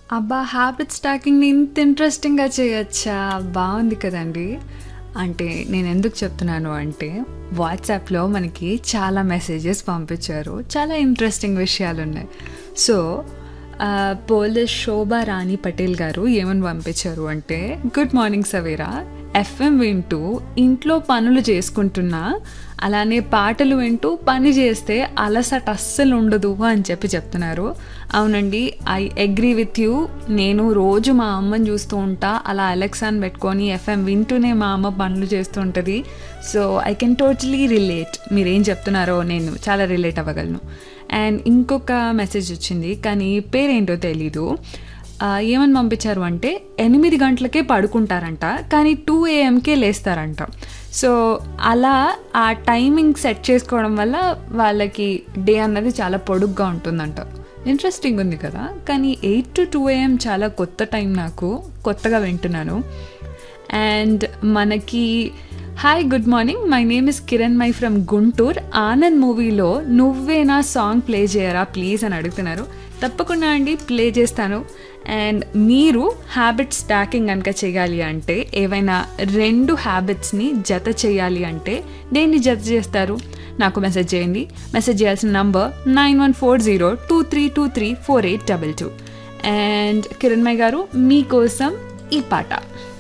అబ్బా! హ్యాబిట్ స్టాకింగ్‌ని ఇంత ఇంట్రెస్టింగ్‌గా చేయొచ్చా? బావుంది కదండీ! అంటే నేనెందుకు చెప్తున్నాను అంటే, వాట్సాప్‌లో మనకి చాలా మెసేజెస్ పంపించారు. చాలా ఇంట్రెస్టింగ్ విషయాలున్నాయి. సో, ఆహ్, పోలిష్ శోభా రాణి పటేల్ గారు ఏమని పంపించారు అంటే, గుడ్ మార్నింగ్ సవేరా. ఎఫ్ఎం వింటూ ఇంట్లో పనులు చేసుకుంటున్నా, అలానే పాటలు వింటూ పని చేస్తే అలసట అస్సలు ఉండదు అని చెప్పి చెప్తున్నారు. అవునండి. I agree with you. నేను రోజు మా అమ్మని చూస్తూ ఉంటా. అలా అలెక్సాని పెట్టుకొని ఎఫ్ఎం వింటూనే మా అమ్మ పనులు చేస్తూ ఉంటది. So, I can totally relate. మీరేం చెప్తున్నారో నేను చాలా రిలేట్ అవ్వగలను. అండ్ ఇంకొక మెసేజ్ వచ్చింది. కానీ పేరేంటో తెలీదు. ఆహ్, ఏమని పంపించారు అంటే, 8 గంటలకే పడుకుంటారంట. కానీ 2 ఏఎంకే లేస్తారంట. సో, అలా ఆ టైమింగ్ సెట్ చేసుకోవడం వల్ల వాళ్ళకి డే అన్నది చాలా పొడుగ్గా ఉంటుందంట. ఇంట్రెస్టింగ్ ఉంది కదా! కానీ 8-2 ఏఎం చాలా కొత్త టైం నాకు. కొత్తగా వింటున్నాను. అండ్ మనకి hi good morning. My name is Kiranmayi from Guntur. 'Anand' మూవీలో 'నువ్వేనా' సాంగ్ ప్లే చేయరా ప్లీజ్ అని అడుగుతున్నారు. తప్పకుండా అండి ప్లే చేస్తాను. అండ్ మీరు హ్యాబిట్ స్టాకింగ్ గనక చేయాలి అంటే, ఏవైనా 2 హ్యాబిట్స్‌ని జత చేయాలి అంటే దేన్ని జత చేస్తారు? నాకు మెసేజ్ చేయండి. మెసేజ్ చేయాల్సిన నంబర్ 914023234822 అండ్ కిరణ్మయి గారు మీకోసం ఈ పాట.